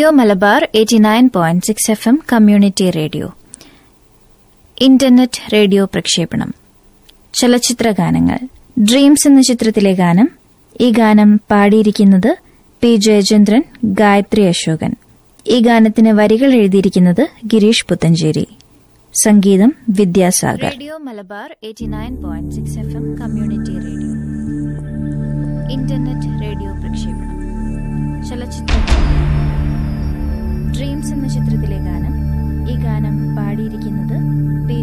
radio Malabar eighty nine point six F M community radio internet radio പ്രക്ഷേപണം ചലച്ചിത്ര ഗാനങ്ങൾ dreams എന്ന ചിത്രത്തിലെ ഗാനം ഈ ഗാനം പാടിയിരിക്കുന്നത് പി ജയചന്ദ്രൻ ഗായത്രി അശോകൻ ഈ ഗാനത്തിന് വരികൾ എഴുതിയിരിക്കുന്നത് ഗിരീഷ് പുത്തഞ്ചേരി സംഗീതം Vidyasagar radio Malabar eighty nine point six F M community radio internet radio പ്രക്ഷേപണം ചലച്ചിത്ര ഡ്രീംസ് എന്ന ചിത്രത്തിലെ ഗാനം ഈ ഗാനം പാടിയിരിക്കുന്നത് പി